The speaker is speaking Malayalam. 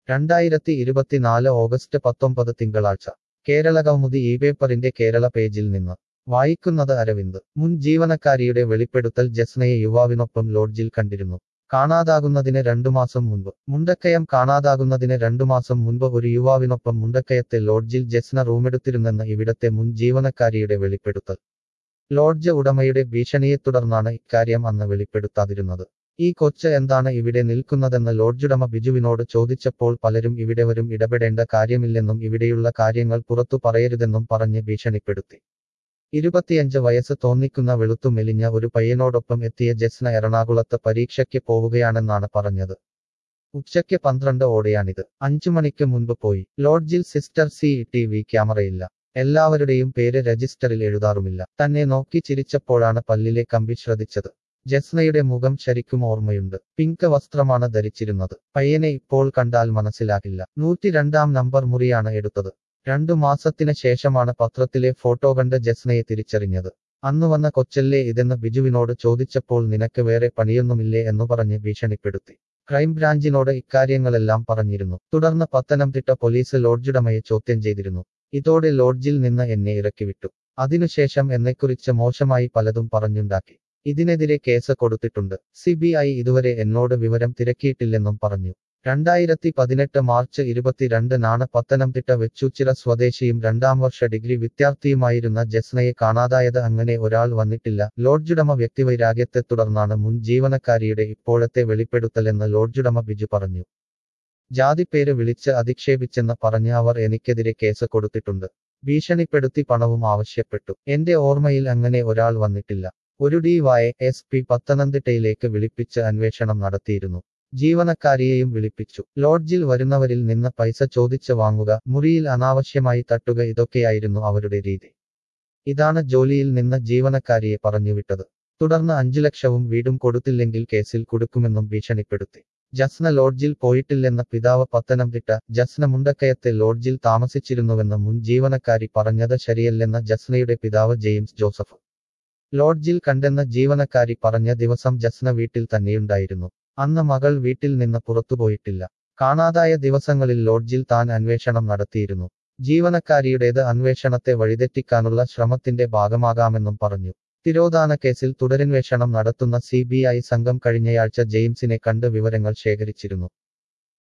രണ്ടായിരത്തി ഇരുപത്തിനാല് ഓഗസ്റ്റ് പത്തൊമ്പത് തിങ്കളാഴ്ച കേരള കൗമുദി ഈ പേപ്പറിന്റെ കേരള പേജിൽ നിന്ന് വായിക്കുന്നത് അരവിന്ദ് മുൻ ജീവനക്കാരിയുടെ വെളിപ്പെടുത്തൽ ജസ്നയെ യുവാവിനൊപ്പം ലോഡ്ജിൽ കണ്ടിരുന്നു കാണാതാകുന്നതിന് രണ്ടു മാസം മുൻപ് മുണ്ടക്കയം കാണാതാകുന്നതിന് രണ്ടു മാസം മുൻപ് ഒരു യുവാവിനൊപ്പം മുണ്ടക്കയത്തെ ലോഡ്ജിൽ ജസ്ന റൂമെടുത്തിരുന്നെന്ന് ഇവിടത്തെ മുൻ ജീവനക്കാരിയുടെ വെളിപ്പെടുത്തൽ ലോഡ്ജ് ഉടമയുടെ ഭീഷണിയെ തുടർന്നാണ് ഇക്കാര്യം അന്ന് വെളിപ്പെടുത്താതിരുന്നത് ഈ കൊച്ച് എന്താണ് ഇവിടെ നിൽക്കുന്നതെന്ന് ലോഡ്ജുടമ ബിജുവിനോട് ചോദിച്ചപ്പോൾ പലരും ഇവിടെ വരും ഇടപെടേണ്ട കാര്യമില്ലെന്നും ഇവിടെയുള്ള കാര്യങ്ങൾ പുറത്തു പറയരുതെന്നും പറഞ്ഞ് ഭീഷണിപ്പെടുത്തി ഇരുപത്തിയഞ്ച് വയസ്സ് തോന്നിക്കുന്ന വെളുത്തു മെലിഞ്ഞ ഒരു പയ്യനോടൊപ്പം എത്തിയ ജസ്ന എറണാകുളത്ത് പരീക്ഷയ്ക്ക് പോവുകയാണെന്നാണ് പറഞ്ഞത് ഉച്ചയ്ക്ക് പന്ത്രണ്ട് ഓടെയാണിത് അഞ്ചു മണിക്ക് മുൻപ് പോയി ലോഡ്ജിൽ സിസ്റ്റർ സി ടി വി ക്യാമറയില്ല എല്ലാവരുടെയും പേര് രജിസ്റ്ററിൽ എഴുതാറുമില്ല തന്നെ നോക്കി ചിരിച്ചപ്പോഴാണ് പല്ലിലെ കമ്പി ശ്രദ്ധിച്ചത് ജസ്നയുടെ മുഖം ശരിക്കും ഓർമ്മയുണ്ട് പിങ്ക് വസ്ത്രമാണ് ധരിച്ചിരുന്നത് പയ്യനെ ഇപ്പോൾ കണ്ടാൽ മനസ്സിലാകില്ല നൂറ്റി രണ്ടാം നമ്പർ മുറിയാണ് എടുത്തത് രണ്ടു മാസത്തിന് ശേഷമാണ് പത്രത്തിലെ ഫോട്ടോ കണ്ട് ജസ്നയെ തിരിച്ചറിഞ്ഞത് അന്ന് വന്ന കൊച്ചല്ലേ ഇതെന്ന് ബിജുവിനോട് ചോദിച്ചപ്പോൾ നിനക്ക് വേറെ പണിയൊന്നുമില്ലേ എന്നു പറഞ്ഞ് ഭീഷണിപ്പെടുത്തി ക്രൈംബ്രാഞ്ചിനോട് ഇക്കാര്യങ്ങളെല്ലാം പറഞ്ഞിരുന്നു തുടർന്ന് പത്തനംതിട്ട പോലീസ് ലോഡ്ജുടമയെ ചോദ്യം ചെയ്തിരുന്നു ഇതോടെ ലോഡ്ജിൽ നിന്ന് എന്നെ ഇറക്കിവിട്ടു അതിനുശേഷം എന്നെക്കുറിച്ച് മോശമായി പലതും പറഞ്ഞുണ്ടാക്കി ഇതിനെതിരെ കേസ് കൊടുത്തിട്ടുണ്ട് സിബിഐ ഇതുവരെ എന്നോട് വിവരം തിരക്കിയിട്ടില്ലെന്നും പറഞ്ഞു രണ്ടായിരത്തി പതിനെട്ട് മാർച്ച് ഇരുപത്തിരണ്ടിനാണ് പത്തനംതിട്ട വെച്ചൂച്ചിറ സ്വദേശിയും രണ്ടാം വർഷ ഡിഗ്രി വിദ്യാർത്ഥിയുമായിരുന്ന ജസ്നയെ കാണാതായത് അങ്ങനെ ഒരാൾ വന്നിട്ടില്ല ലോഡ്ജുടമ വ്യക്തിവൈരാഗ്യത്തെ തുടർന്നാണ് മുൻ ജീവനക്കാരിയുടെ ഇപ്പോഴത്തെ വെളിപ്പെടുത്തലെന്ന് ലോഡ്ജുടമ ബിജു പറഞ്ഞു ജാതിപ്പേര് വിളിച്ച് അധിക്ഷേപിച്ചെന്ന് പറഞ്ഞ് അവർ എനിക്കെതിരെ കേസ് കൊടുത്തിട്ടുണ്ട് ഭീഷണിപ്പെടുത്തി പണവും ആവശ്യപ്പെട്ടു എന്റെ ഓർമ്മയിൽ അങ്ങനെ ഒരാൾ വന്നിട്ടില്ല ഒരു ഡി വൈ എസ് പി പത്തനംതിട്ടയിലേക്ക് വിളിപ്പിച്ച് അന്വേഷണം നടത്തിയിരുന്നു ജീവനക്കാരിയെയും വിളിപ്പിച്ചു ലോഡ്ജിൽ വരുന്നവരിൽ നിന്ന് പൈസ ചോദിച്ച് വാങ്ങുക മുറിയിൽ അനാവശ്യമായി തട്ടുക ഇതൊക്കെയായിരുന്നു അവരുടെ രീതി ഇതാണ് ജോലിയിൽ നിന്ന് ജീവനക്കാരിയെ പറഞ്ഞുവിട്ടത് തുടർന്ന് അഞ്ചു ലക്ഷവും വീടും കൊടുത്തില്ലെങ്കിൽ കേസിൽ കൊടുക്കുമെന്നും ഭീഷണിപ്പെടുത്തി ജസ്ന ലോഡ്ജിൽ പോയിട്ടില്ലെന്ന പിതാവ് പത്തനംതിട്ട ജസ്ന മുണ്ടക്കയത്തെ ലോഡ്ജിൽ താമസിച്ചിരുന്നുവെന്ന് മുൻ ജീവനക്കാരി പറഞ്ഞത് ശരിയല്ലെന്ന ജസ്നയുടെ പിതാവ് ജെയിംസ് ജോസഫ് ലോഡ്ജിൽ കണ്ടെന്ന ജീവനക്കാരി പറഞ്ഞ ദിവസം ജസ്ന വീട്ടിൽ തന്നെയുണ്ടായിരുന്നു അന്ന് മകൾ വീട്ടിൽ നിന്ന് പുറത്തുപോയിട്ടില്ല കാണാതായ ദിവസങ്ങളിൽ ലോഡ്ജിൽ താൻ അന്വേഷണം നടത്തിയിരുന്നു ജീവനക്കാരിയുടേത് അന്വേഷണത്തെ വഴിതെറ്റിക്കാനുള്ള ശ്രമത്തിന്റെ ഭാഗമാകാമെന്നും പറഞ്ഞു തിരോധാന കേസിൽ തുടരന്വേഷണം നടത്തുന്ന സി സംഘം കഴിഞ്ഞയാഴ്ച ജെയിംസിനെ കണ്ട് വിവരങ്ങൾ ശേഖരിച്ചിരുന്നു